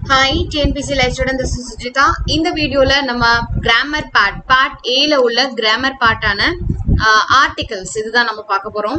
hi TNPSC life student this is Sujitha இந்த வீடியோல நம்ம கிராமர் பார்ட் பார்ட் ஏல உள்ள கிராமர் பார்ட்டான ஆர்டிகல்ஸ் இதுதான் நம்ம பார்க்க போறோம்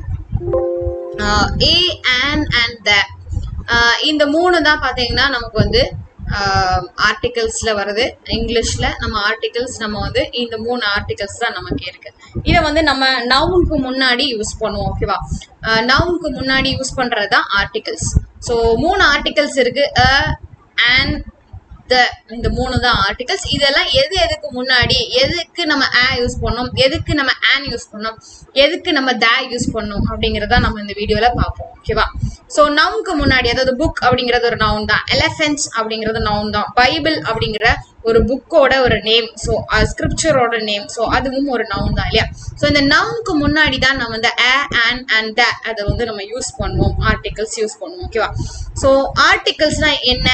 ஏ அண்ட் அண்ட் த இந்த மூணு தான் பார்த்தீங்கன்னா நமக்கு வந்து ஆர்டிகல்ஸ்ல வருது இங்கிலீஷ்ல நம்ம ஆர்டிகல்ஸ் நம்ம வந்து இந்த மூணு ஆர்டிகல்ஸ் தான் நமக்கு இருக்கு இதை வந்து நம்ம நவுனுக்கு முன்னாடி யூஸ் பண்ணுவோம் ஓகேவா நவுனுக்கு முன்னாடி யூஸ் பண்றது தான் ஆர்டிகல்ஸ் ஸோ மூணு ஆர்டிகல்ஸ் இருக்கு அ அண்ட் த இந்த மூணு தான் ஆர்டிகல்ஸ் இதெல்லாம் எது எதுக்கு முன்னாடி எதுக்கு நம்ம ஆ யூஸ் பண்ணோம் எதுக்கு நம்ம ஆன் யூஸ் பண்ணோம் எதுக்கு நம்ம த யூஸ் பண்ணோம் அப்படிங்கறத நம்ம இந்த வீடியோல பார்ப்போம் ஓகேவா ஸோ நவுனுக்கு முன்னாடி அதாவது புக் அப்படிங்கிறது ஒரு நவுன் தான் எலஃபென்ட்ஸ் அப்படிங்கிறது நவுன் தான் பைபிள் அப்படிங்கிற ஒரு புக்கோட ஒரு நேம் ஸோ ஸ்கிரிப்சரோட நேம் ஸோ அதுவும் ஒரு நவுன் தான் இல்லையா ஸோ இந்த நவுனுக்கு முன்னாடி தான் நம்ம இந்த அ அண்ட் அண்ட் த அதை வந்து நம்ம யூஸ் பண்ணுவோம் ஆர்டிகல்ஸ் யூஸ் பண்ணுவோம் ஓகேவா ஸோ ஆர்டிகல்ஸ்னா என்ன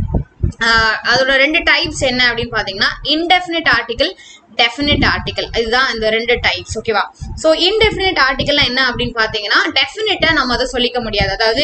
அதோட ரெண்டு டைப்ஸ் என்ன அப்படின்னு பார்த்தீங்கன்னா இன்டெஃபினிட் ஆர்டிகல் டெஃபினிட் ஆர்டிகல் இதுதான் இந்த ரெண்டு டைப்ஸ் ஓகேவா ஸோ இன்டெஃபினிட் ஆர்டிகல் என்ன அப்படின்னு பார்த்தீங்கன்னா டெஃபினிட்டா நம்ம அதை சொல்லிக்க முடியாது அதாவது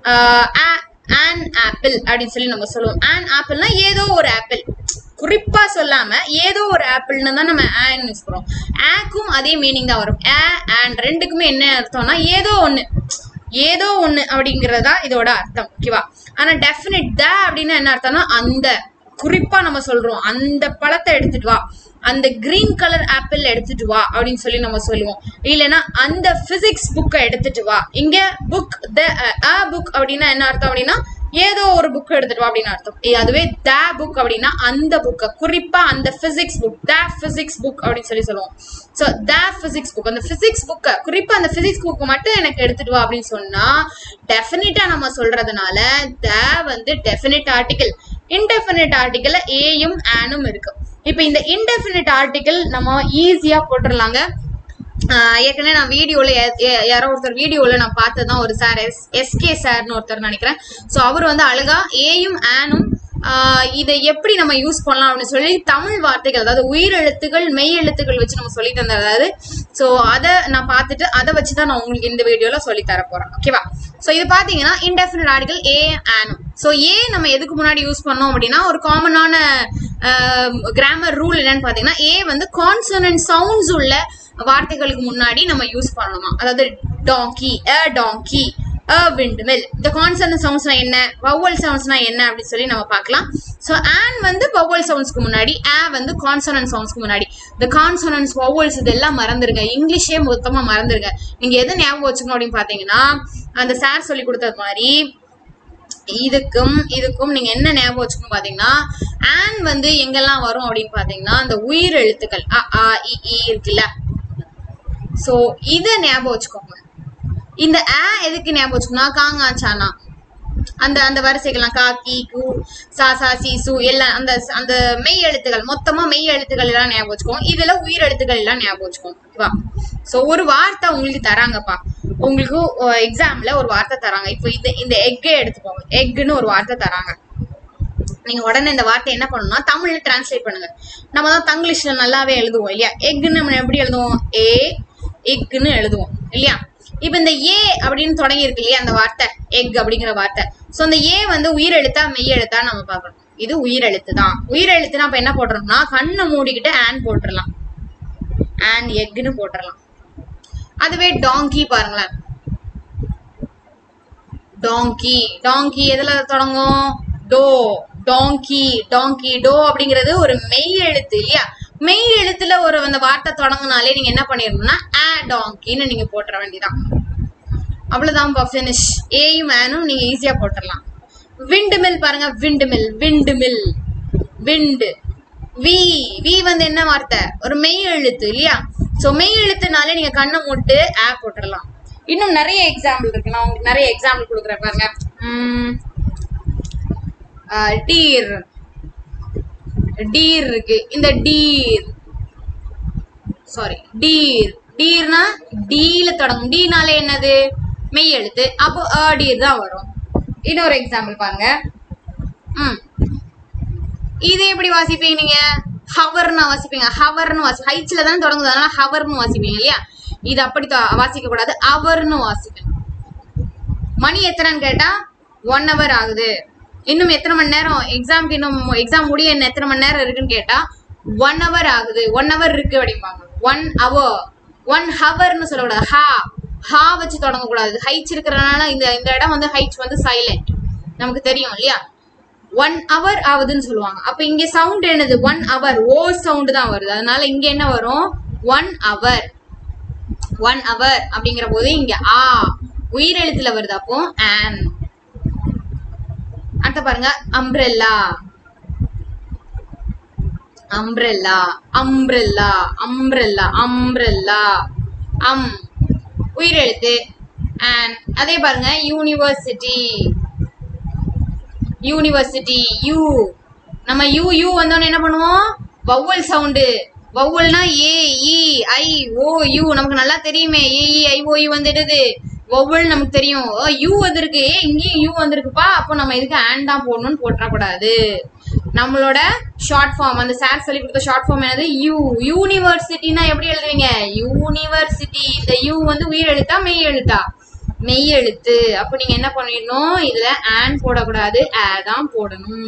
ஆன் ஆப்பிள் அப்படின்னு சொல்லி நம்ம சொல்லுவோம் ஆன் ஆப்பிள்னா ஏதோ ஒரு ஆப்பிள் குறிப்பா சொல்லாம ஏதோ ஒரு ஆப்பிள்னு தான் நம்ம ஆன் யூஸ் பண்ணுவோம் ஆக்கும் அதே மீனிங் தான் வரும் ஆ அண்ட் ரெண்டுக்குமே என்ன அர்த்தம்னா ஏதோ ஒன்று ஏதோ ஒண்ணு அப்படிங்கறதா இதோட அர்த்தம் ஓகேவா ஆனா டெஃபினட் த அப்படின்னு என்ன அர்த்தம்னா அந்த குறிப்பா நம்ம சொல்றோம் அந்த பழத்தை எடுத்துட்டு வா அந்த கிரீன் கலர் ஆப்பிள் எடுத்துட்டு வா அப்படின்னு சொல்லி நம்ம சொல்லுவோம் இல்லைன்னா அந்த பிசிக்ஸ் புக்கை எடுத்துட்டு வா இங்க புக் த அ புக் அப்படின்னா என்ன அர்த்தம் அப்படின்னா ஏதோ ஒரு புக் எடுத்துட்டு வா அப்படின்னு அர்த்தம் அதுவே த புக் அப்படின்னா அந்த புக்கை குறிப்பா அந்த physics book the physics book அப்படின்னு சொல்லி சொல்லுவோம் ஸோ த பிசிக்ஸ் புக் அந்த பிசிக்ஸ் புக்கை குறிப்பா அந்த பிசிக்ஸ் புக் மட்டும் எனக்கு எடுத்துட்டு வா அப்படின்னு சொன்னா டெஃபினட்டா நம்ம சொல்றதுனால த வந்து டெஃபினிட் ஆர்டிகல் இன்டெஃபினிட் ஆர்டிகல்ல ஏயும் ஆனும் இருக்கு இப்போ இந்த இன்டெஃபினிட் ஆர்டிகல் நம்ம ஈஸியா போட்டுடலாங்க ஏற்கனவே நான் வீடியோல யாரோ ஒருத்தர் வீடியோல நான் பார்த்ததான் ஒரு சார் எஸ் எஸ்கே சார்னு ஒருத்தர் நினைக்கிறேன் ஸோ அவர் வந்து அழகா ஏயும் ஆனும் இதை எப்படி நம்ம யூஸ் பண்ணலாம் அப்படின்னு சொல்லி தமிழ் வார்த்தைகள் அதாவது உயிரெழுத்துகள் மெய் எழுத்துக்கள் வச்சு நம்ம சொல்லி தந்தார் அதாவது ஸோ அதை நான் பார்த்துட்டு அதை வச்சு தான் நான் உங்களுக்கு இந்த வீடியோல சொல்லி தர போறேன் ஓகேவா ஸோ இது பார்த்தீங்கன்னா இன்டெஃபினட் ஆர்டிகல் ஏ ஆனும் ஸோ ஏ நம்ம எதுக்கு முன்னாடி யூஸ் பண்ணோம் அப்படின்னா ஒரு காமனான கிராமர் ரூல் என்னன்னு பார்த்தீங்கன்னா ஏ வந்து கான்சனன்ட் சவுண்ட்ஸ் உள்ள வார்த்தைகளுக்கு முன்னாடி நம்ம யூஸ் பண்ணணுமா அதாவது டாங்கி அ டாங்கி அ விண்ட்மில் இந்த கான்சனன்ட் சவுண்ட்ஸ்னா என்ன வவ்வல் சவுண்ட்ஸ்னா என்ன அப்படின்னு சொல்லி நம்ம பார்க்கலாம் ஸோ ஆன் வந்து வவ்வல் சவுண்ட்ஸ்க்கு முன்னாடி ஆ வந்து கான்சனன்ட் சவுண்ட்ஸ்க்கு முன்னாடி இந்த கான்சனன்ஸ் வவ்வல்ஸ் இதெல்லாம் மறந்துருங்க இங்கிலீஷே மொத்தமாக மறந்துருங்க நீங்கள் எது ஞாபகம் வச்சுக்கணும் அப்படின்னு பார்த்தீங்கன்னா அந்த சார் சொல்லி கொடுத்தது மாதிரி இதுக்கும் இதுக்கும் நீங்க என்ன ஞாபகம் வச்சுக்கணும் பாத்தீங்கன்னா ஆன் வந்து எங்கெல்லாம் வரும் அப்படின்னு பாத்தீங்கன்னா அந்த உயிர் எழுத்துக்கள் அ ஆ இ இருக்குல்ல சோ இத ஞாபகம் வச்சுக்கோங்க இந்த ஆ எதுக்கு ஞாபகம் வச்சுக்கணும் காங்கா சானா அந்த அந்த வரிசைகள்லாம் கா கி கு சா சா சி சு எல்லாம் அந்த அந்த மெய் எழுத்துக்கள் மொத்தமா மெய் எழுத்துக்கள் எல்லாம் ஞாபகம் வச்சுக்கோங்க இதுல உயிர் எழுத்துக்கள் எல்லாம் ஞாபகம் வச்சுக்கோங்க ஓகேவா சோ ஒரு வார்த்தை உங்களுக்கு தராங்கப்பா உங்களுக்கு எக்ஸாம்ல ஒரு வார்த்தை தராங்க இப்போ இது இந்த எக்கே எடுத்துக்கோங்க எக்குன்னு ஒரு வார்த்தை தராங்க நீங்க உடனே இந்த வார்த்தை என்ன பண்ணணும்னா தமிழ்ல டிரான்ஸ்லேட் பண்ணுங்க நம்ம தான் தங்கிலீஷ்ல நல்லாவே எழுதுவோம் இல்லையா எக்குன்னு நம்ம எப்படி எழுதுவோம் ஏ எக்குன்னு எழுதுவோம் இல்லையா இப்ப இந்த ஏ அப்படின்னு தொடங்கி இருக்கு இல்லையா அந்த வார்த்தை எக் அப்படிங்கிற வார்த்தை சோ அந்த ஏ வந்து உயிரெழுத்தா மெய் எழுத்தா நம்ம பார்க்கணும் இது உயிரெழுத்து தான் உயிரெழுத்துனா அப்ப என்ன போடுறோம்னா கண்ணை மூடிக்கிட்டு ஆன் போட்டுடலாம் ஆன் எக்னு போட்டுடலாம் அதுவே டாங்கி பாருங்களேன் டாங்கி டாங்கி எதுல தொடங்கும் டோ டாங்கி டாங்கி டோ அப்படிங்கிறது ஒரு மெய் எழுத்து இல்லையா மெய் எழுத்துல ஒரு அந்த வார்த்தை தொடங்கினாலே நீங்க என்ன பண்ணிடணும்னா ஆ டாங்கின்னு நீங்க போட்டுற வேண்டியதான் அவ்வளவுதான் ஃபினிஷ் ஏயும் ஆனும் நீங்க ஈஸியா போட்டுடலாம் விண்டு மில் பாருங்க windmill windmill wind V V வந்து என்ன வார்த்தை ஒரு மெய் எழுத்து இல்லையா சோ மெய் எழுத்துனாலே நீங்க கண்ணை மூட்டு ஆ போட்டுடலாம் இன்னும் நிறைய எக்ஸாம்பிள் இருக்கு நான் உங்களுக்கு நிறைய எக்ஸாம்பிள் கொடுக்குறேன் பாருங்க டீர் டீர் இருக்கு இந்த டீர் சாரி டீர் டீர்னா டீல தொடங்கும் டீனால என்னது மெய் எழுத்து அப்போ டீர் தான் வரும் இன்னொரு எக்ஸாம்பிள் பாருங்க ம் இது எப்படி வாசிப்பீங்க நீங்க ஹவர்னு வாசிப்பீங்க ஹவர்னு வாசி ஹைட்ஸ்ல தான் தொடங்குது அதனால ஹவர்னு வாசிப்பீங்க இல்லையா இது அப்படி வாசிக்க கூடாது அவர்னு வாசிக்கணும் மணி எத்தனைன்னு கேட்டா ஒன் ஹவர் ஆகுது இன்னும் எத்தனை மணி நேரம் எக்ஸாம்க்கு இன்னும் எக்ஸாம் முடிய என்ன எத்தனை மணி நேரம் இருக்குன்னு கேட்டா ஒன் ஹவர் ஆகுது ஒன் ஹவர் இருக்கு அப்படிம்பாங்க ஒன் ஹவர் ஒன் ஹவர்னு சொல்லக்கூடாது ஹா ஹா வச்சு தொடங்கக்கூடாது ஹைச் இருக்கிறனால இந்த இந்த இடம் வந்து ஹைச் வந்து சைலண்ட் நமக்கு தெரியும் இல்லையா ஒன் ஹவர் ஆகுதுன்னு சொல்லுவாங்க அப்ப இங்க சவுண்ட் என்னது ஒன் ஹவர் ஓ சவுண்ட் தான் வருது அதனால இங்க என்ன வரும் ஒன் ஹவர் ஒன் ஹவர் அப்படிங்கிற போது இங்க ஆ உயிரெழுத்துல வருது அப்போ ஆன் அடுத்த பாருங்க umbrella umbrella umbrella umbrella umbrella um உயிரெழுத்து அண்ட் அதே பாருங்க யூனிவர்சிட்டி யூனிவர்சிட்டி யூ நம்ம யூ யூ வந்தோடனே என்ன பண்ணுவோம் வவ்வல் சவுண்டு வவ்வல்னா A E I O U நமக்கு நல்லா தெரியுமே ஏ இ ஐ ஓ யூ வந்துடுது வவ்வல் நமக்கு தெரியும் யூ வந்திருக்கு ஏ இங்கேயும் யூ வந்திருக்குப்பா அப்போ நம்ம இதுக்கு ஆன் தான் போடணும்னு போட்டுறக்கூடாது நம்மளோட ஷார்ட் ஃபார்ம் அந்த சார் சொல்லி கொடுத்த ஷார்ட் ஃபார்ம் என்னது யூ யூனிவர்சிட்டினா எப்படி எழுதுவீங்க யூனிவர்சிட்டி இந்த யூ வந்து உயிர் எழுத்தா மெய் எழுத்தா மெய் எழுத்து அப்போ நீங்க என்ன பண்ணிடணும் இதுல ஆன் போடக்கூடாது ஆ தான் போடணும்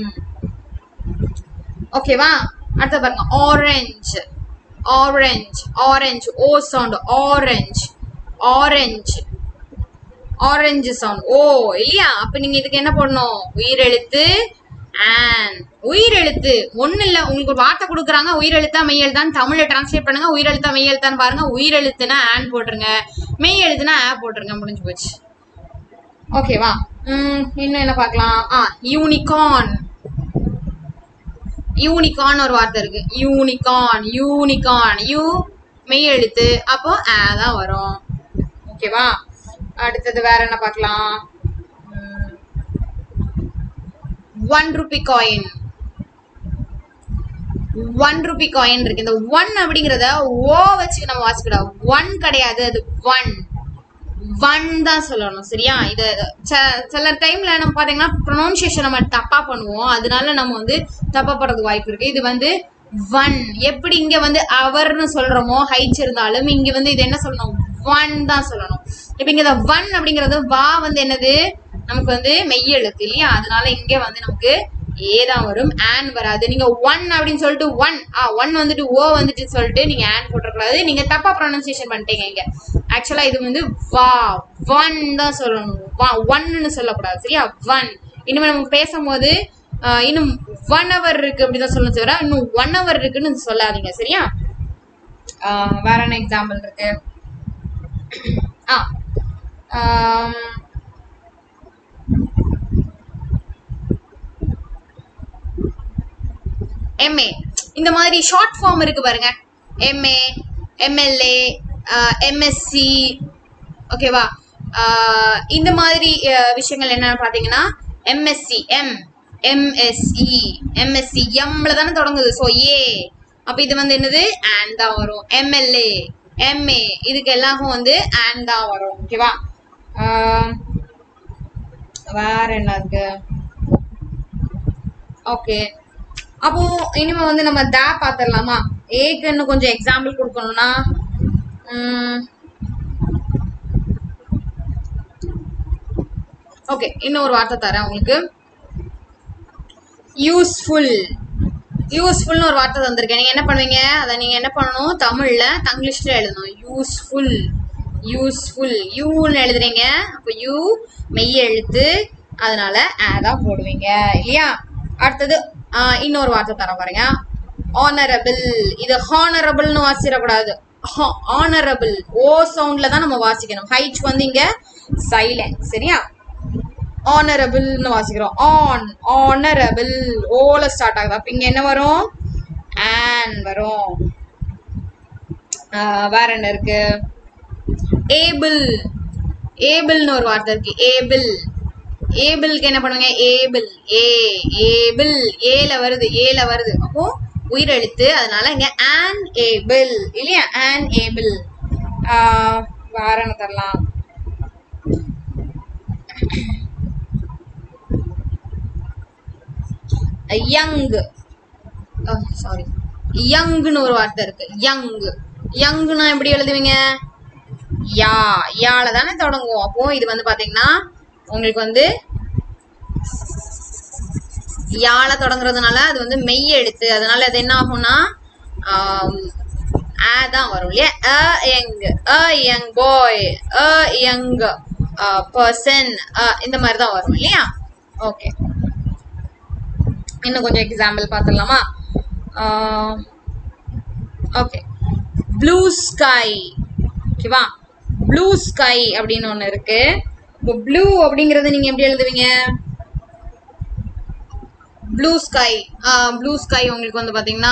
ஓகேவா அடுத்த பாருங்க orange orange orange O sound orange orange orange sound O இல்லையா அப்ப நீங்க இதுக்கு என்ன பண்ணணும் உயிரெழுத்து ஆன் உயிரெழுத்து ஒண்ணு இல்ல உங்களுக்கு ஒரு வார்த்தை கொடுக்குறாங்க உயிரெழுத்தா மெய் எழுத்தான்னு தமிழ்ல டிரான்ஸ்லேட் பண்ணுங்க உயிரெழுத்தா மெய் எழுத்தான்னு பாருங்க உயிரெழுத்துனா ஆன் போட்டுருங்க மெய் எழுத்துனா ஆ போட்டுருங்க முடிஞ்சு போச்சு ஓகேவா ம் இன்னும் என்ன பார்க்கலாம் ஆ யூனிகார்ன் யூனிகார்ன் ஒரு வார்த்தை இருக்கு யூனிகார்ன் யூனிகார்ன் யூ மெய் எழுத்து அப்போ ஆ தான் வரும் ஓகேவா அடுத்தது வேற என்ன பார்க்கலாம் one rupee coin one rupee coin இருக்கு இந்த ஒன் அப்படிங்கறத ஓ வச்சு நம்ம வாசிக்கூடாது ஒன் கிடையாது அது ஒன் ஒன் தான் சொல்லணும் சரியா இது ச- சில டைம்ல நம்ம பாத்தீங்கன்னா ப்ரொனவுன்சியேஷன் நம்ம தப்பா பண்ணுவோம் அதனால நம்ம வந்து தப்பா படுறதுக்கு வாய்ப்பு இருக்கு இது வந்து ஒன் எப்படி இங்க வந்து அவர்னு சொல்றோமோ ஹைச் இருந்தாலும் இங்க வந்து இது என்ன சொல்லணும் ஒன் தான் சொல்லணும் இப்ப இங்க இந்த ஒன் அப்படிங்கறது வா வந்து என்னது நமக்கு வந்து மெய் எழுத்து இல்லையா அதனால இங்க வந்து நமக்கு ஏ தான் வரும் ஆன் வராது நீங்க ஒன் அப்படின்னு சொல்லிட்டு ஒன் ஆ ஒன் வந்துட்டு ஓ வந்துட்டு சொல்லிட்டு நீங்க ஆன் போட்டுறக்கூடாது நீங்க தப்பா ப்ரொனன்சியேஷன் பண்ணிட்டீங்க இங்க ஆக்சுவலா இது வந்து வா ஒன் தான் சொல்லணும் வா ஒன்னு சொல்லக்கூடாது சரியா ஒன் இனிமே நம்ம பேசும்போது ஆ, இன்னும் ஒன் ஹவர் இருக்கு அப்படிதான் சொல்லணும் தவிர இன்னும் ஒன் ஹவர் இருக்குன்னு சொல்லாதீங்க சரியா ஆ, வேற என்ன எக்ஸாம்பிள் இருக்கு ஆ ஆம், எம்ஏ இந்த மாதிரி ஷார்ட் ஃபார்ம் இருக்கு பாருங்க எம்ஏ எம்எல்ஏ எம்எஸ்சி ஓகேவா இந்த மாதிரி அஹ், விஷயங்கள் என்னன்னு பார்த்தீங்கன்னா எம்எஸ்சி எம் எம்எஸ்இ எம்எஸ்சி எம்ல தானே தொடங்குது ஸோ ஏ அப்போ இது வந்து என்னது ஆன் தான் வரும் எம்எல்ஏ எம்ஏ இதுக்கு எல்லாமும் வந்து ஆன் தான் வரும் ஓகேவா ஆஹ், வேற என்ன இருக்கு ஓகே அப்போ இனிமே வந்து நம்ம தா பாத்திரலாமா ஏக்கு இன்னும் கொஞ்சம் எக்ஸாம்பிள் கொடுக்கணும்னா ஓகே இன்னும் ஒரு வார்த்தை தரேன் உங்களுக்கு யூஸ்ஃபுல் யூஸ்ஃபுல்னு ஒரு வார்த்தை தந்திருக்கேன் நீங்க என்ன பண்ணுவீங்க அதை நீங்க என்ன பண்ணணும் தமிழ்ல தங்கிலீஷ்ல எழுதணும் யூஸ்ஃபுல் யூஸ்ஃபுல் யூன்னு எழுதுறீங்க அப்போ யூ மெய் எழுத்து அதனால ஆ தான் போடுவீங்க இல்லையா அடுத்தது ஆ, இன்னொரு வார்த்தை தர பாருங்க ஆனரபிள் இது ஹானரபிள்னு வாசிடக்கூடாது ஆனரபிள் ஓ சவுண்ட்ல தான் நம்ம வாசிக்கணும் ஹைச் வந்து இங்க சைலண்ட் சரியா ஆனரபிள்னு வாசிக்கிறோம் ஆன் ஆனரபிள் ஓல ஸ்டார்ட் ஆகுது அப்ப இங்க என்ன வரும் ஆன் வரும் ஆஹ் வேற என்ன இருக்கு ஏபிள் ஏபிள்னு ஒரு வார்த்தை இருக்கு ஏபிள் ஏபிள்க்கு என்ன பண்ணுவீங்க ஏபிள் ஏ ஏபிள் ஏல வருது ஏல வருது அப்போ உயிரெழுத்து அதனால இங்க ஆன் ஏபிள் இல்லையா ஆன் ஏபிள் வேற என்ன தரலாம் யங் சாரி யங்னு ஒரு வார்த்தை இருக்கு யங் யங்னா எப்படி எழுதுவீங்க யா யால தானே தொடங்கும் அப்போ இது வந்து பாத்தீங்கன்னா உங்களுக்கு வந்து யாழ தொடங்குறதுனால அது வந்து மெய் எழுத்து அதனால அது என்ன ஆகும்னா ஆம், ஆ தான் வரும் இல்லையா a young a young boy a young person இந்த மாதிரி தான் வரும் இல்லையா ஓகே இன்னும் கொஞ்சம் எக்ஸாம்பிள் பார்த்துடலாமா ஓகே ப்ளூ ஸ்கை ஓகேவா ப்ளூ ஸ்கை அப்படின்னு ஒன்று இருக்கு இப்போ ப்ளூ அப்படிங்கறது நீங்க எப்படி எழுதுவீங்க ப்ளூ ஸ்கை ப்ளூ ஸ்கை உங்களுக்கு வந்து பாத்தீங்கன்னா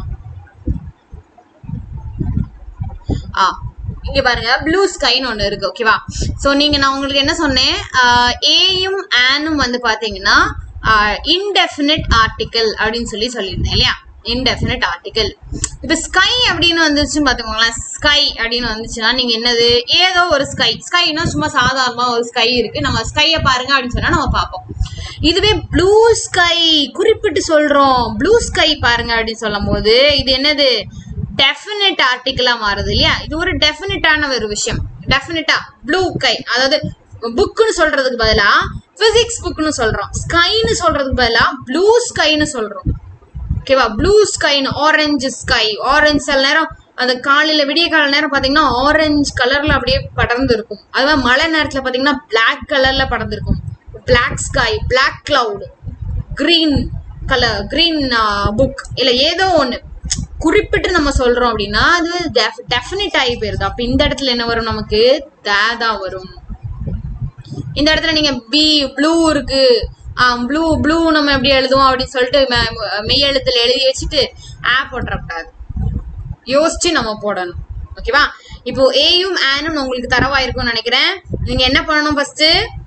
ஆ இங்க பாருங்க ப்ளூ ஸ்கைன்னு ஒன்று இருக்கு ஓகேவா ஸோ நீங்க நான் உங்களுக்கு என்ன சொன்னேன் ஏயும் ஆனும் வந்து பாத்தீங்கன்னா இன்டெஃபினிட் ஆர்டிக்கல் அப்படின்னு சொல்லி சொல்லியிருந்தேன் இல்லையா இன்டெஃபினிட் ஆர்டிக்கல் இப்போ ஸ்கை அப்படின்னு வந்துச்சுன்னு பார்த்துக்கோங்களேன் ஸ்கை அப்படின்னு வந்துச்சுன்னா நீங்க என்னது ஏதோ ஒரு ஸ்கை ஸ்கைனா சும்மா சாதாரணமா ஒரு ஸ்கை இருக்கு நம்ம ஸ்கையை பாருங்க அப்படின்னு சொன்னா நம்ம பார்ப்போம் இதுவே ப்ளூ ஸ்கை குறிப்பிட்டு சொல்றோம் ப்ளூ ஸ்கை பாருங்க அப்படின்னு சொல்லும் போது இது என்னது டெஃபினட் ஆர்டிகிளா மாறுது இல்லையா இது ஒரு டெஃபினட்டான ஒரு விஷயம் டெஃபினட்டா ப்ளூ கை அதாவது புக்குன்னு சொல்றதுக்கு பதிலா பிசிக்ஸ் புக்னு சொல்றோம் ஸ்கைன்னு சொல்றதுக்கு பதிலா ப்ளூ ஸ்கைன்னு சொல்றோம் ஓகேவா ப்ளூ ஸ்கைன்னு ஆரஞ்சு ஸ்கை ஆரஞ்சு சில நேரம் அந்த காலையில விடிய கால நேரம் பாத்தீங்கன்னா ஆரஞ்சு கலர்ல அப்படியே படர்ந்து இருக்கும் அதுவே மழை நேரத்துல பாத்தீங்கன்னா பிளாக் கலர்ல படர்ந்து இருக்கும் black sky black cloud green colour green book இல்ல ஏதோ ஒண்ணு குறிப்பிட்டு நம்ம சொல்றோம் அப்படின்னா அது டெஃபினிட் ஆகி போயிருது அப்ப இந்த இடத்துல என்ன வரும் நமக்கு தான் வரும் இந்த இடத்துல நீங்க பி ப்ளூ இருக்கு ப்ளூ ப்ளூ நம்ம எப்படி எழுதுவோம் அப்படின்னு சொல்லிட்டு மெ- மெய் எழுத்துல எழுதி வச்சுட்டு ஆ போட்டுறக்கூடாது யோசிச்சு நம்ம போடணும் ஓகேவா இப்போ ஏயும் ஆனும் உங்களுக்கு தரவா இருக்கும்னு நினைக்கிறேன் நீங்க என்ன பண்ணணும் ஃபர்ஸ்ட்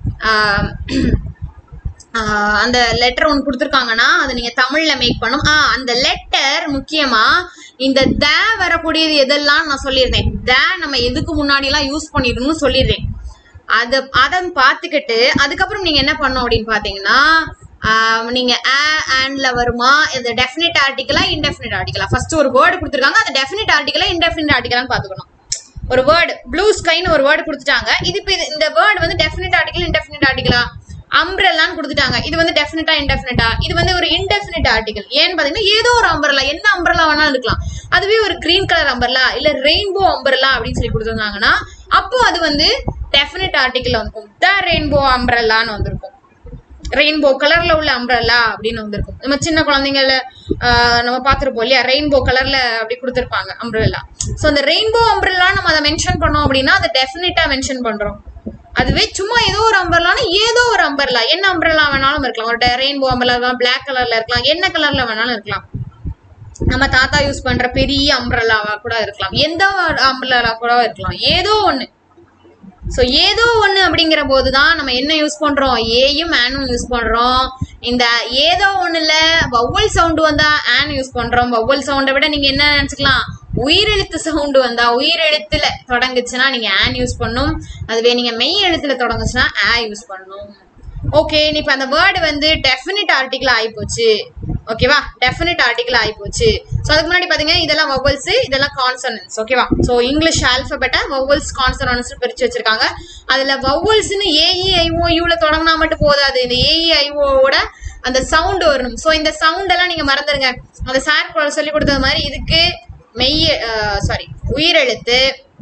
அந்த லெட்டர் ஒன்று கொடுத்துருக்காங்கன்னா அதை நீங்க தமிழ்ல மேக் பண்ணும் ஆ அந்த லெட்டர் முக்கியமா இந்த த வரக்கூடியது எதெல்லாம் நான் சொல்லியிருந்தேன் த நம்ம எதுக்கு முன்னாடி எல்லாம் யூஸ் பண்ணிடணும்னு சொல்லிடுறேன் அத அதை பார்த்துக்கிட்டு அதுக்கப்புறம் நீங்க என்ன பண்ணணும் அப்படின்னு பாத்தீங்கன்னா ஆஹ் நீங்க ஆ ஆண்ட்ல வருமா இந்த டெஃபினிட் ஆர்டிக்கலா இன்டெஃபினிட் ஆர்டிக்கலா ஃபர்ஸ்ட் ஒரு வேர்டு கொடுத்துருக்காங்க அந்த டெஃபினிட் ஆர்டிக்கலா இன்டெஃபினிட் ஆர்டிக்கலான்னு பாத்துக்கணும் ஒரு வேர்டு ப்ளூ ஸ்கைன்னு ஒரு வேர்டு கொடுத்துட்டாங்க இது இப்போ இது- இந்த வேர்டு வந்து டெஃபினிட் ஆர்டிக்கல் இன்டெஃபினிட் ஆர்டிக்கலா அம்ப்ரெல்லான்னு கொடுத்துட்டாங்க இது வந்து டெஃபினட்டா இன்டெஃபினட்டா இது வந்து ஒரு இன்டெஃபினிட் ஆர்டிகல் ஏன்னு பாத்தீங்கன்னா ஏதோ ஒரு அம்பர்லா என்ன அம்பர்லா வேணாலும் இருக்கலாம் அதுவே ஒரு கிரீன் கலர் அம்பர்லா இல்ல ரெயின்போ அம்பர்லா அப்படின்னு சொல்லி கொடுத்துருந்தாங்கன்னா அப்போ அது வந்து டெஃபினட் ஆர்டிகல் வந்திருக்கும் த ரெயின்போ அம்பர்லான்னு வந்திருக்கும் ரெயின்போ கலர்ல உள்ள அம்ப்ரல்லா அப்படின்னு வந்திருக்கும் நம்ம சின்ன குழந்தைங்கள ஆஹ், நம்ம பார்த்துருப்போம் இல்லையா ரெயின்போ கலர்ல அப்படி கொடுத்துருப்பாங்க அம்ப்ரல்லா ஸோ அந்த ரெயின்போ அம்ப்ரல்லா நம்ம அதை மென்ஷன் பண்ணோம் அப்படின்னா அதை டெஃபினட்டா மென்ஷன் பண்றோம் அதுவே சும்மா ஏதோ ஒரு அம்பர்லானா ஏதோ ஒரு அம்பர்லா என்ன அம்பர்லா வேணாலும் இருக்கலாம் ஒரு ரெயின்போ அம்பர்லா இருக்கலாம் பிளாக் கலர்ல இருக்கலாம் என்ன கலர்ல வேணாலும் இருக்கலாம் நம்ம தாத்தா யூஸ் பண்ற பெரிய அம்ப்ரல்லாவா கூட இருக்கலாம் எந்த அம்ப்ரல்லா கூட இருக்கலாம் ஏதோ ஒண்ணு ஸோ ஏதோ ஒன்று அப்படிங்கிற போது தான் நம்ம என்ன யூஸ் பண்ணுறோம் ஏயும் ஆனும் யூஸ் பண்ணுறோம் இந்த ஏதோ ஒன்றுல வவ்வல் சவுண்டு வந்தா ஆன் யூஸ் பண்ணுறோம் வவ்வல் சவுண்டை விட நீங்கள் என்ன நினச்சிக்கலாம் உயிரெழுத்து சவுண்டு வந்தா உயிரெழுத்துல தொடங்குச்சுன்னா நீங்கள் ஆன் யூஸ் பண்ணும் அதுவே நீங்கள் மெய் எழுத்துல தொடங்குச்சுன்னா ஆ யூஸ் பண்ணணும் ஓகே இப்போ அந்த வேர்டு வந்து டெஃபினிட் ஆர்டிகிள் ஆயிப்போச்சு ஓகேவா டெஃபினிட் ஆர்டிகிள் ஆயிப்போச்சு ஸோ அதுக்கு முன்னாடி பாத்தீங்க இதெல்லாம் வவல்ஸ் இதெல்லாம் கான்சனன்ஸ் ஓகேவா ஸோ இங்கிலீஷ் ஆல்பபெட்டை வவல்ஸ் கான்சனன்ஸ் பிரிச்சு வச்சிருக்காங்க அதுல வவல்ஸ்னு ஏஇ ஐஓ யூல தொடங்கினா மட்டும் போதாது இந்த ஏஇ ஐஓவோட அந்த சவுண்ட் வரணும் ஸோ இந்த சவுண்ட் எல்லாம் நீங்க மறந்துடுங்க அந்த சார் சொல்லி கொடுத்தது மாதிரி இதுக்கு மெய் சாரி உயிரெழுத்து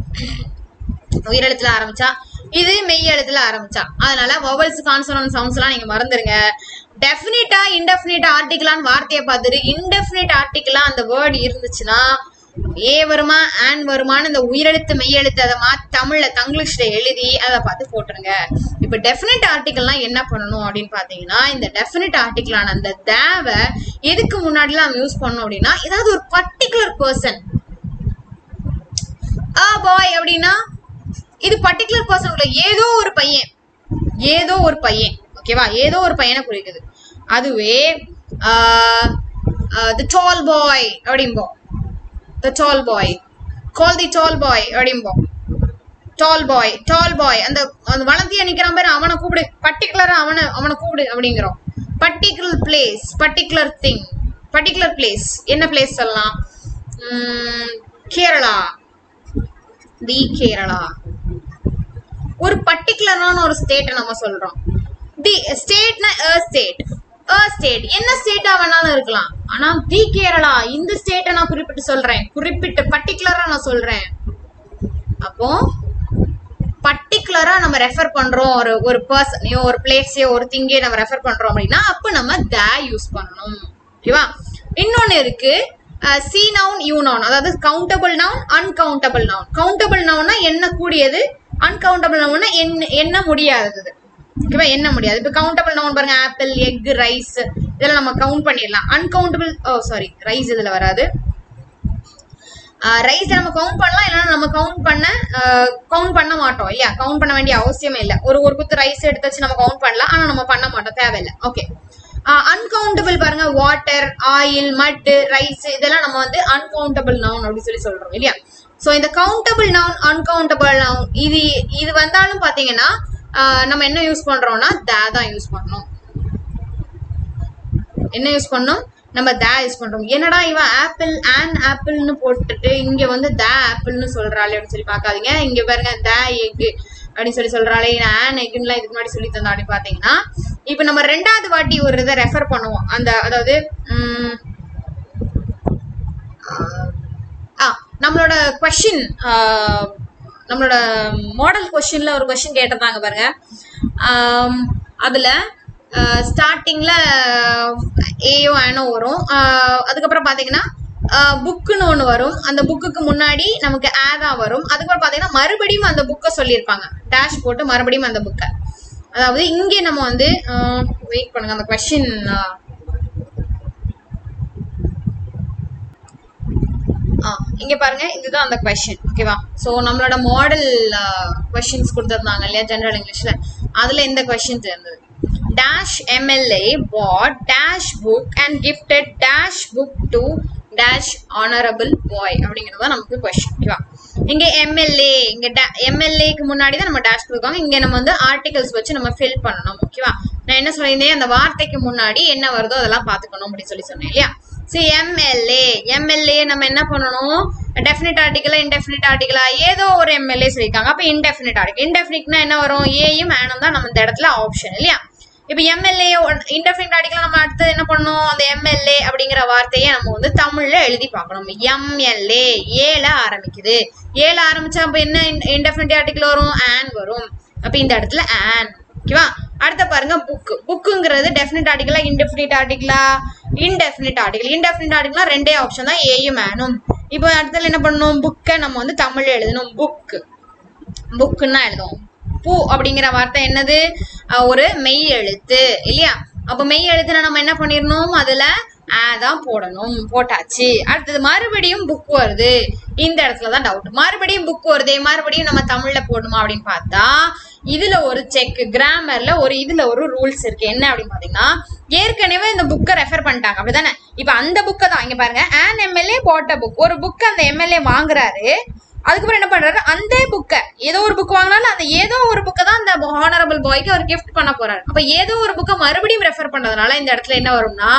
உயிரெழுத்துல ஆரம்பிச்சா இது மெய் எழுத்துல ஆரம்பிச்சா அதனால வவல்ஸ் கான்சனன்ட் சவுண்ட்ஸ் எல்லாம் நீங்க மறந்துருங்க டெஃபினிட்டா இன்டெஃபினிட் ஆர்டிகலான்னு வார்த்தையை பார்த்துட்டு இன்டெஃபினிட் ஆர்டிகலா அந்த வேர்டு இருந்துச்சுன்னா ஏ வருமா ஆன் வருமான்னு இந்த உயிரெழுத்து மெய்யெழுத்து அதை மா தமிழ்ல தங்கிலீஷ்ல எழுதி அதை பார்த்து போட்டுருங்க இப்ப டெஃபினிட் ஆர்டிகல்லாம் என்ன பண்ணணும் அப்படின்னு பாத்தீங்கன்னா இந்த டெஃபினிட் ஆர்டிகலான அந்த தேவை எதுக்கு முன்னாடிலாம் யூஸ் பண்ணணும் அப்படின்னா ஏதாவது ஒரு பர்டிகுலர் பர்சன் ஆ பாய் அப்படின்னா இது பர்டிகுலர் பர்சன் உள்ள ஏதோ ஒரு பையன் ஏதோ ஒரு பையன் ஓகேவா ஏதோ ஒரு பையனை குறிக்குது அதுவே தி டால் பாய் அப்படிம்போம் த டால் பாய் கால் தி டால் பாய் அப்படிம்போம் டால் பாய் டால் பாய் அந்த அந்த வளர்த்தியா நிக்கிறான் பாரு அவனை கூப்பிடு பர்டிகுலரா அவனை அவனை கூப்பிடு அப்படிங்கிறோம் particular place particular thing particular place என்ன பிளேஸ் சொல்லலாம் உம், கேரளா தி கேரளா ஒரு பர்டிகுலரான ஒரு ஸ்டேட்டை நம்ம சொல்றோம் தி ஸ்டேட்னா அ ஸ்டேட் a ஸ்டேட் என்ன ஸ்டேட்டா வேணாலும் இருக்கலாம் ஆனா தி கேரளா இந்த ஸ்டேட்டை நான் குறிப்பிட்டு சொல்றேன் குறிப்பிட்டு பர்டிகுலரா நான் சொல்றேன் அப்போ பர்டிகுலரா நம்ம ரெஃபர் பண்றோம் ஒரு ஒரு பர்சனையோ ஒரு பிளேஸையோ ஒரு திங்கையோ நம்ம ரெஃபர் பண்றோம் அப்படின்னா அப்ப நம்ம த யூஸ் பண்ணணும் ஓகேவா இன்னொன்னு இருக்கு சி நவுன் யூ நவுன் அதாவது countable noun uncountable noun countable நவுன்னா என்ன கூடியது அன்கவுண்டபிள் நவுன்னா என்ன என்ன முடியாதது ஓகேவா என்ன முடியாது இப்போ கவுண்டபிள் நவுன் பாருங்க ஆப்பிள் எக் ரைஸ் இதெல்லாம் நம்ம கவுண்ட் பண்ணிடலாம் அன்கவுண்டபிள் ஓ சாரி ரைஸ் இதுல வராது ரைஸ் நம்ம கவுண்ட் பண்ணலாம் இல்லைன்னா நம்ம கவுண்ட் பண்ண கவுண்ட் பண்ண மாட்டோம் இல்லையா கவுண்ட் பண்ண வேண்டிய அவசியமே இல்லை ஒரு ஒரு குத்து ரைஸ் எடுத்து வச்சு நம்ம கவுண்ட் பண்ணலாம் ஆனா நம்ம பண்ண மாட்டோம் தேவையில்லை ஓகே அன்கவுண்டபிள் பாருங்க வாட்டர் ஆயில் மட்டு ரைஸ் இதெல்லாம் நம்ம வந்து அன்கவுண்டபிள் நவுன் அப்படின்னு சொல்லி சொல்றோம் இல்லையா ஸோ இந்த கவுண்டபிள் நவுன் அன்கவுண்டபிள் நவுன் இது இது வந்தாலும் பாத்தீங்கன்னா ஆஹ் நம்ம என்ன யூஸ் பண்றோம்னா தே தான் யூஸ் பண்ணணும் என்ன யூஸ் பண்ணோம் நம்ம தே யூஸ் பண்றோம் என்னடா இவன் ஆப்பிள் அண்ட் ஆப்பிள்னு போட்டுட்டு இங்க வந்து த ஆப்பிள்னு சொல்றாளே அப்படின்னு சொல்லி பார்க்காதீங்க இங்க பாருங்க த எக் அப்படின்னு சொல்லி சொல்றாளே ஆன் எக்குன்னுலாம் இதுக்கு முன்னாடி சொல்லி தந்தோம் அப்படின்னு பாத்தீங்கன்னா இப்போ நம்ம ரெண்டாவது வாட்டி ஒரு இதை ரெஃபர் பண்ணுவோம் அந்த அதாவது உம், ஆ நம்மளோட கொஷின் நம்மளோட மாடல் கொஷின்ல ஒரு கொஷின் கேட்டிருந்தாங்க பாருங்க ஆம், அதுல ஸ்டார்டிங்ல ஏயோ ஆனோ வரும் ஆஹ் அதுக்கப்புறம் பாத்தீங்கன்னா புக்குன்னு ஒன்று வரும் அந்த புக்குக்கு முன்னாடி நமக்கு ஆ தான் வரும் அதுக்கப்புறம் பார்த்தீங்கன்னா மறுபடியும் அந்த புக்கை சொல்லியிருப்பாங்க டேஷ் போட்டு மறுபடியும் அந்த புக்கை அதாவது இங்கே நம்ம வந்து வெயிட் பண்ணுங்க அந்த கொஷின் ஆ இங்க பாருங்க இதுதான் அந்த கொஸ்டின் ஓகேவா ஸோ நம்மளோட மாடல் கொஸ்டின்ஸ் கொடுத்துருந்தாங்க இல்லையா ஜெனரல் இங்கிலீஷ்ல அதுல இந்த கொஸ்டின்ஸ் இருந்தது dash MLA bought dash book and gifted dash book to dash honourable boy அப்படிங்கிறது தான் நமக்கு கொஸ்டின் ஓகேவா இங்க எம்எல்ஏ இங்க எம்எல்ஏக்கு முன்னாடி தான் நம்ம டேஷ் கொடுக்காங்க இங்க நம்ம வந்து ஆர்டிகல்ஸ் வச்சு நம்ம ஃபில் பண்ணணும் ஓகேவா நான் என்ன சொல்லியிருந்தேன் அந்த வார்த்தைக்கு முன்னாடி என்ன வருதோ அதெல்லாம் பார்த்துக்கணும் அப்படின்னு சொல்லி சொன்னேன் இல்லையா சரி எம்எல்ஏ எம்எல்ஏ நம்ம என்ன பண்ணணும் டெஃபினிட் ஆர்டிகலா இன்டெஃபினிட் ஆர்டிகலா ஏதோ ஒரு எம்எல்ஏ சொல்லியிருக்காங்க அப்போ இன்டெஃபினிட் ஆர்டிகல் இன்டெஃபினிட்னா என்ன வரும் ஏயும் ஆனும் தான் நம்ம இந்த இடத்துல ஆப்ஷன் இல்லையா இப்போ எம்எல்ஏ இன்டெஃபினிட் ஆர்டிகல் நம்ம அடுத்து என்ன பண்ணணும் அந்த எம்எல்ஏ அப்படிங்கிற வார்த்தையை நம்ம வந்து தமிழ்ல எழுதி பார்க்கணும் எம்எல்ஏ ஏல ஆரம்பிக்குது ஏல ஆரம்பிச்சா அப்போ என்ன இன்டெஃபினிட் ஆர்டிகல் வரும் ஆன் வரும் அப்போ இந்த இடத்துல ஆன் ஓகேவா அடுத்த பாருங்க புக் புக்குங்கிறது டெஃபினிட் ஆர்டிகலா இன்டெஃபினிட் ஆர்டிகலா இன்டெஃபினிட் ஆர்டிகல் இன்டெஃபினிட் ஆர்டிகலா ரெண்டே ஆப்ஷன் தான் ஏயும் மேனும் இப்போ அடுத்தது என்ன பண்ணணும் புக்கை நம்ம வந்து தமிழ்ல எழுதணும் புக் புக்குன்னு தான் எழுதுவோம் பூ அப்படிங்கிற வார்த்தை என்னது அஹ் ஒரு மெய் எழுத்து இல்லையா அப்போ மெய் எழுத்துனா நம்ம என்ன பண்ணிடணும் அதுல ஆ தான் போடணும் போட்டாச்சு அடுத்தது மறுபடியும் புக் வருது இந்த இடத்துல தான் டவுட் மறுபடியும் புக் வருதே மறுபடியும் நம்ம தமிழ்ல போடணுமா அப்படின்னு பார்த்தா இதுல ஒரு செக் கிராமர்ல ஒரு இதுல ஒரு ரூல்ஸ் இருக்கு என்ன அப்படின்னு பாத்தீங்கன்னா ஏற்கனவே இந்த புக்கை ரெஃபர் பண்ணிட்டாங்க அப்படிதானே இப்ப அந்த புக்கை தான் இங்க பாருங்க ஆன் எம்எல்ஏ போட்ட புக் ஒரு புக் அந்த எம்எல்ஏ வாங்குறாரு அதுக்கப்புறம் என்ன பண்றாரு அந்த புக்கை ஏதோ ஒரு புக் வாங்கினாலும் அந்த ஏதோ ஒரு புக்கை தான் அந்த ஹானரபிள் பாய்க்கு அவர் கிஃப்ட் பண்ண போறாரு அப்ப ஏதோ ஒரு புக்கை மறுபடியும் ரெஃபர் பண்ணதுனால இந்த இடத்துல என்ன வரும்னா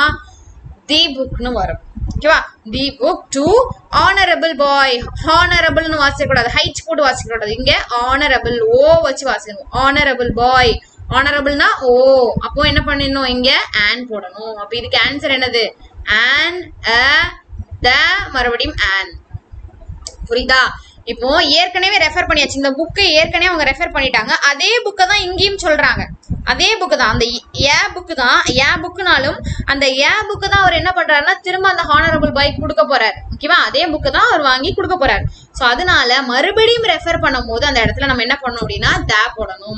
தி புக்னு வரும் ஓகேவா the book to honourable boy ஹானரபிள்னு வாசிக்கக்கூடாது ஹைச் போட்டு வாசிக்கக்கூடாது இங்க ஆனரபிள் ஓ வச்சு வாசிக்கணும் ஆனரபிள் பாய் ஆனரபிள்னா ஓ அப்போ என்ன பண்ணிடணும் இங்க ஆன் போடணும் அப்ப இதுக்கு ஆன்சர் என்னது ஆன் அ த மறுபடியும் ஆன் புரியுதா இப்போ ஏற்கனவே ரெஃபர் பண்ணியாச்சு இந்த புக்கை ஏற்கனவே அவங்க ரெஃபர் பண்ணிட்டாங்க அதே புக்கை தான் இங்கேயும் சொல்றாங்க அதே புக்கு தான் அந்த ஏ புக்கு தான் ஏ புக்குனாலும் அந்த ஏ புக்கு தான் அவர் என்ன பண்றாருன்னா திரும்ப அந்த ஹானரபிள் பைக் கொடுக்க போறாரு ஓகேவா அதே புக்கு தான் அவர் வாங்கி கொடுக்க போறாரு ஸோ அதனால மறுபடியும் ரெஃபர் பண்ணும்போது அந்த இடத்துல நம்ம என்ன பண்ணணும் அப்படின்னா தே போடணும்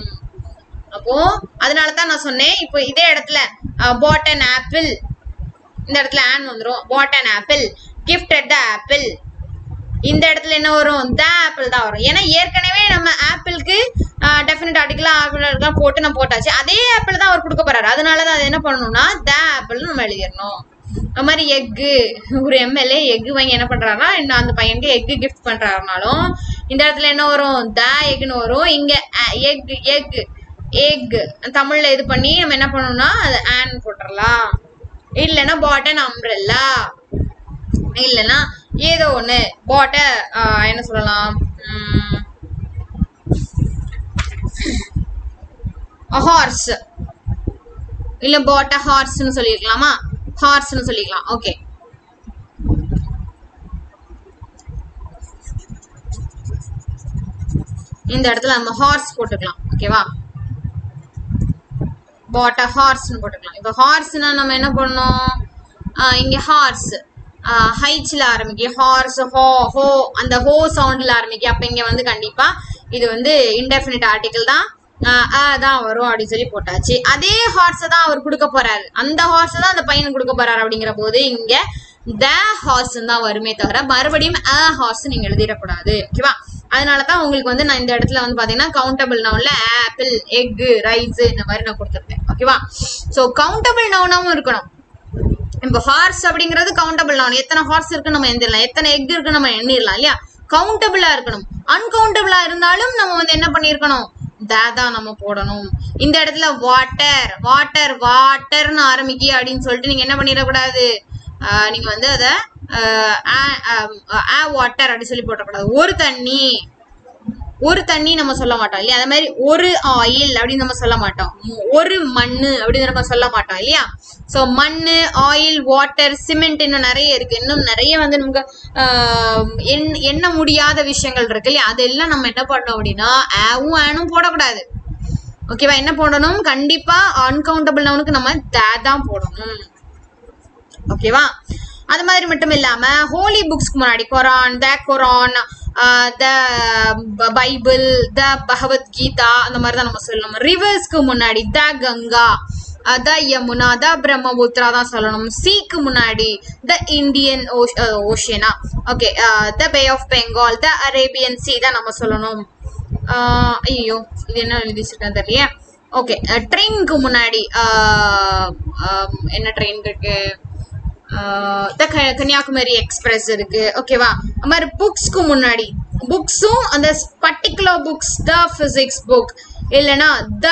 அப்போ அதனால தான் நான் சொன்னேன் இப்போ இதே இடத்துல பாட் அண்ட் ஆப்பிள் இந்த இடத்துல ஆன் வந்துரும் bought and apple gifted the apple இந்த இடத்துல என்ன வரும் த ஆப்பிள் தான் வரும் ஏன்னா ஏற்கனவே நம்ம ஆப்பிளுக்கு டெஃபினட் ஆர்டிகலா ஆப்பிள் போட்டு நம்ம போட்டாச்சு அதே ஆப்பிள் தான் அவர் கொடுக்க போறாரு அதனால தான் அது என்ன பண்ணணும்னா த ஆப்பிள்னு நம்ம எழுதிடணும் அது மாதிரி எக்கு ஒரு எம்எல்ஏ எக்கு வாங்கி என்ன பண்றாருன்னா இன்னும் அந்த பையனுக்கு எக்கு கிஃப்ட் பண்றாருனாலும் இந்த இடத்துல என்ன வரும் த எக்னு வரும் இங்க எக் எக் எக் தமிழ்ல இது பண்ணி நம்ம என்ன பண்ணணும்னா அது ஆன் போட்டுடலாம் இல்லைன்னா பாட்டன் அம்ப்ரெல்லா இல்லைன்னா ஏதோ ஒன்று பாட்ட என்ன சொல்லலாம் ஹார்ஸ் இல்ல பாட் அ ஹார்ஸ்னு சொல்லிருக்கலாமா ஹார்ஸ்னு சொல்லிக்கலாம் ஓகே இந்த இடத்துல நம்ம ஹார்ஸ் போட்டுக்கலாம் ஓகேவா பாட் அ ஹார்ஸ்னு போட்டுக்கலாம் இப்போ ஹார்ஸ்னா நம்ம என்ன பண்ணோம் ஆஹ் இங்க ஹார்ஸ் ஹைட்ஸ்ல ஆரம்பிக்கு ஹார்ஸ் ஹோ ஹோ அந்த ஹோ சவுண்ட்ல ஆரம்பிக்கு அப்ப இங்க வந்து கண்டிப்பா இது வந்து இன்டெஃபினிட் ஆர்டிகல் தான் ஆஹ் ஆ தான் வரும் அப்படின்னு சொல்லி போட்டாச்சு அதே ஹார்ஸ் தான் அவர் கொடுக்க போறாரு அந்த ஹார்ஸ் தான் அந்த பையன் கொடுக்க போறாரு அப்படிங்கிற போது இங்க த ஹார்ஸ் தான் வருமே தவிர மறுபடியும் அ ஹார்ஸ் நீங்க எழுதிடக்கூடாது ஓகேவா அதனால தான் உங்களுக்கு வந்து நான் இந்த இடத்துல வந்து பாத்தீங்கன்னா கவுண்டபிள் நவுன்ல ஆப்பிள் எக் ரைஸ் இந்த மாதிரி நான் கொடுத்துருக்கேன் ஓகேவா சோ கவுண்டபிள் நவுனாவும் இருக்கணும் இப்போ ஹார்ஸ் அப்படிங்கிறது கவுண்டபிள் நவுன் எத்தனை ஹார்ஸ் இருக்கு நம்ம எந்திரலாம் எத்தனை எக் இருக்கு நம்ம எண்ணிடலாம் இல்லையா கவுண்டபிளா இருக்கணும் அன்கவுண்டபிளா இருந்தாலும் நம்ம வந்து என்ன பண்ணிருக்கணும் தான் நம்ம போடணும் இந்த இடத்துல வாட்டர் வாட்டர் வாட்டர்னு ஆரம்பிக்கி அப்படின்னு சொல்லிட்டு நீங்க என்ன பண்ணிடக்கூடாது ஆஹ் நீங்க வந்து அதை ஆ வாட்டர் அப்படி சொல்லி போட்டக்கூடாது ஒரு தண்ணி ஒரு தண்ணி நம்ம சொல்ல மாட்டோம் இல்லையா அதே மாதிரி ஒரு ஆயில் அப்படின்னு நம்ம சொல்ல மாட்டோம் ம், ஒரு மண்ணு அப்படின்னு நம்ம சொல்ல மாட்டோம் இல்லையா சோ மண்ணு ஆயில் வாட்டர் சிமெண்ட் இன்னும் நிறைய இருக்கு இன்னும் நிறைய வந்து நமக்கு ஆஹ், எண்- எண்ண முடியாத விஷயங்கள் இருக்கு இல்லையா அதெல்லாம் நம்ம என்ன பண்ணோம் அப்படின்னா ஆவும் ஆனும் போடக்கூடாது ஓகேவா என்ன போடணும் கண்டிப்பா அன்கவுண்டபிள் நவுனுக்கு நம்ம தே தான் போடணும் ஓகேவா அது மாதிரி மட்டும் இல்லாம ஹோலி புக்ஸ்க்கு முன்னாடி குரான் த குரான் த பைபிள் த பகவத்கீதா அந்த மாதிரி தான் நம்ம சொல்லணும் ரிவர்ஸ்க்கு முன்னாடி த கங்கா அஹ், த யமுனா த பிரம்மபுத்ரா தான் சொல்லணும் சீக்கு முன்னாடி த இந்தியன் ஓஷியனா okay the bay of Bengal the Arabian sea தான் நம்ம சொல்லணும் ஆஹ் ஐயோ இது என்ன எழுதிச்சிருக்கேன் தெரியல ஓகே ட்ரெயினுக்கு முன்னாடி ஆஹ் ஆம், என்ன ட்ரெயின் இருக்கு ஆஹ் த க- கன்னியாகுமரி எக்ஸ்பிரஸ் இருக்கு ஓகேவா அது மாதிரி புக்ஸ்க்கு முன்னாடி புக்ஸும் அந்த particular books the physics book இல்லைன்னா the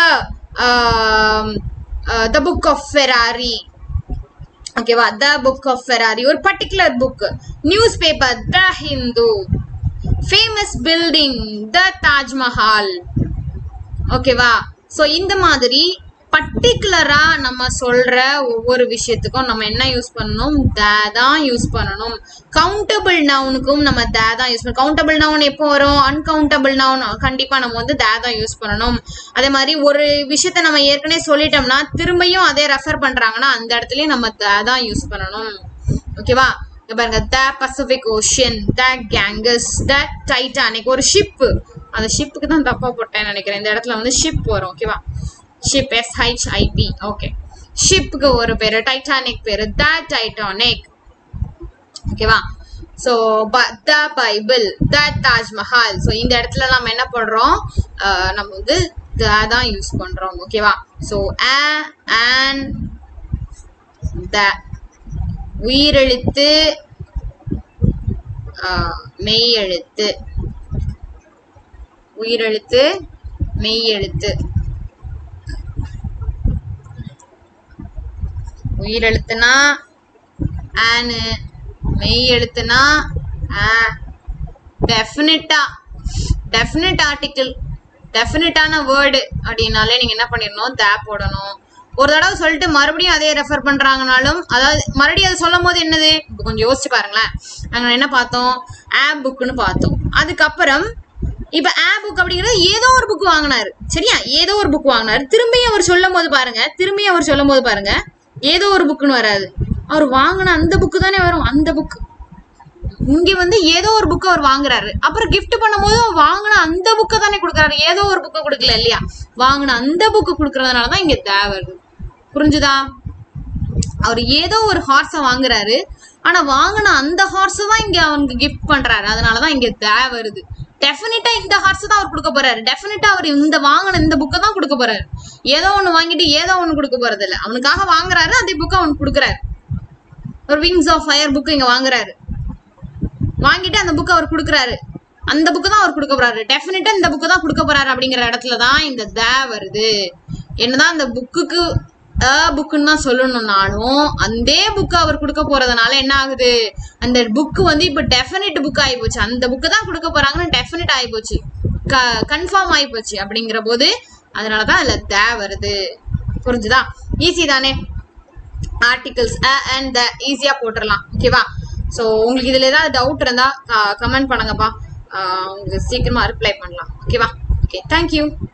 the book of Ferrari ஓகேவா த புக் ஆஃப் ஃபெராரி ஒரு particular book newspaper the Hindu famous building the Taj Mahal ஓகேவா சோ இந்த மாதிரி பர்டிகுலரா நம்ம சொல்ற ஒவ்வொரு விஷயத்துக்கும் நம்ம என்ன யூஸ் பண்ணணும் த தான் யூஸ் பண்ணணும் கவுண்டபிள் நவுனுக்கும் நம்ம த தான் யூஸ் பண்ணணும் கவுண்டபிள் நவுன் எப்போ வரும் அன்கவுண்டபிள் நவுன் கண்டிப்பா நம்ம வந்து த தான் யூஸ் பண்ணணும் அதே மாதிரி ஒரு விஷயத்த நம்ம ஏற்கனவே சொல்லிட்டோம்னா திரும்பியும் அதே ரெஃபர் பண்றாங்கன்னா அந்த இடத்துலயும் நம்ம த தான் யூஸ் பண்ணணும் ஓகேவா இங்க பாருங்க the Pacific ocean the Ganges the Titanic ஒரு ஷிப் அந்த ஷிப்புக்கு தான் தப்பா போட்டேன்னு நினைக்கிறேன் இந்த இடத்துல வந்து ஷிப் வரும் ஓகேவா ship S H I P okay ஷிப்புக்கு ஒரு பேரு டைட்டானிக் பேரு த டைட்டானிக் ஓகேவா so the Bible the Taj Mahal so இந்த இடத்துல நம்ம என்ன பண்றோம் அஹ் நம்ம வந்து த தான் யூஸ் பண்றோம் ஓகேவா ஸோ a and த உயிரெழுத்து ஆஹ், மெய் எழுத்து உயிரெழுத்து மெய் எழுத்து உயிரெழுத்துனா ஆனு மெய் எழுத்துனா ஆ டெஃபினட்டா டெஃபினட் ஆர்டிக்கிள் டெஃபினட்டான வேர்டு அப்படின்னாலே நீங்க என்ன பண்ணிடணும் தே போடணும் ஒரு தடவை சொல்லிட்டு மறுபடியும் அதே ரெஃபர் பண்றாங்கனாலும் அதாவது மறுபடியும் அதை சொல்லும் போது என்னது இப்போ கொஞ்சம் யோசிச்சு பாருங்களேன் நாங்க என்ன பார்த்தோம் ஆப் புக்குன்னு பார்த்தோம் அதுக்கப்புறம் இப்ப ஆ புக் அப்படிங்கிறது ஏதோ ஒரு புக் வாங்கினாரு சரியா ஏதோ ஒரு புக் வாங்கினாரு திரும்பியும் அவர் சொல்லும் போது பாருங்க திரும்பியும் அவர் சொல்லும் போது பாருங்க ஏதோ ஒரு புக்குன்னு வராது அவர் வாங்கின அந்த புக்கு தானே வரும் அந்த புக் இங்க வந்து ஏதோ ஒரு புக் அவர் வாங்குறாரு அப்புறம் gift பண்ணும்போது அவர் வாங்கின அந்த புக்கை தானே கொடுக்குறாரு ஏதோ ஒரு புக்கை கொடுக்கல இல்லையா வாங்கின அந்த புக்கு கொடுக்கறதுனால தான் இங்க தேவை வருது புரிஞ்சுதா அவர் ஏதோ ஒரு ஹார்ஸ வாங்குறாரு ஆனா வாங்கின அந்த ஹார்ஸ் தான் இங்க அவனுக்கு கிஃப்ட் பண்றாரு அதனாலதான் இங்க தேவை வருது டெஃபினட்டா இந்த ஹார்ஸ் தான் அவர் கொடுக்க போறாரு டெஃபினட்டா அவர் இந்த வாங்கின இந்த புக்கை தான் கொடுக்க போறாரு ஏதோ ஒண்ணு வாங்கிட்டு ஏதோ ஒண்ணு கொடுக்க போறது இல்ல அவனுக்காக வாங்குறாரு அந்த புக்கை அவனுக்கு கொடுக்குறாரு ஒரு விங்ஸ் ஆஃப் ஃபயர் புக் இங்க வாங்குறாரு வாங்கிட்டு அந்த புக் அவர் கொடுக்குறாரு அந்த புக்கு தான் அவர் கொடுக்க போறாரு டெஃபினட்டா இந்த புக்கு தான் கொடுக்க போறாரு அப்படிங்கிற இடத்துல தான் இந்த த வருது என்னதான் அந்த புக்குக்கு அ புக்குன்னு தான் சொல்லணும்னாலும் அந்த புக்கு அவர் கொடுக்க போறதுனால என்ன ஆகுது அந்த புக்கு வந்து இப்ப டெஃபினட் புக் ஆகி போச்சு அந்த புக்கு தான் கொடுக்க போறாங்கன்னு டெஃபினட் ஆகி போச்சு கன்ஃபார்ம் ஆகி போச்சு அப்படிங்கிற போது அதனாலதான் அதுல த வருது புரிஞ்சுதா ஈஸி தானே ஆர்டிகல்ஸ் அ அண்ட் த ஈஸியாக போட்டுடலாம் ஓகேவா ஸோ உங்களுக்கு இதில் ஏதாவது டவுட் இருந்தால் கமெண்ட் பண்ணுங்கப்பா ஆஹ் உங்களுக்கு சீக்கிரமாக ரிப்ளை பண்ணலாம் ஓகேவா ஓகே தேங்க்யூ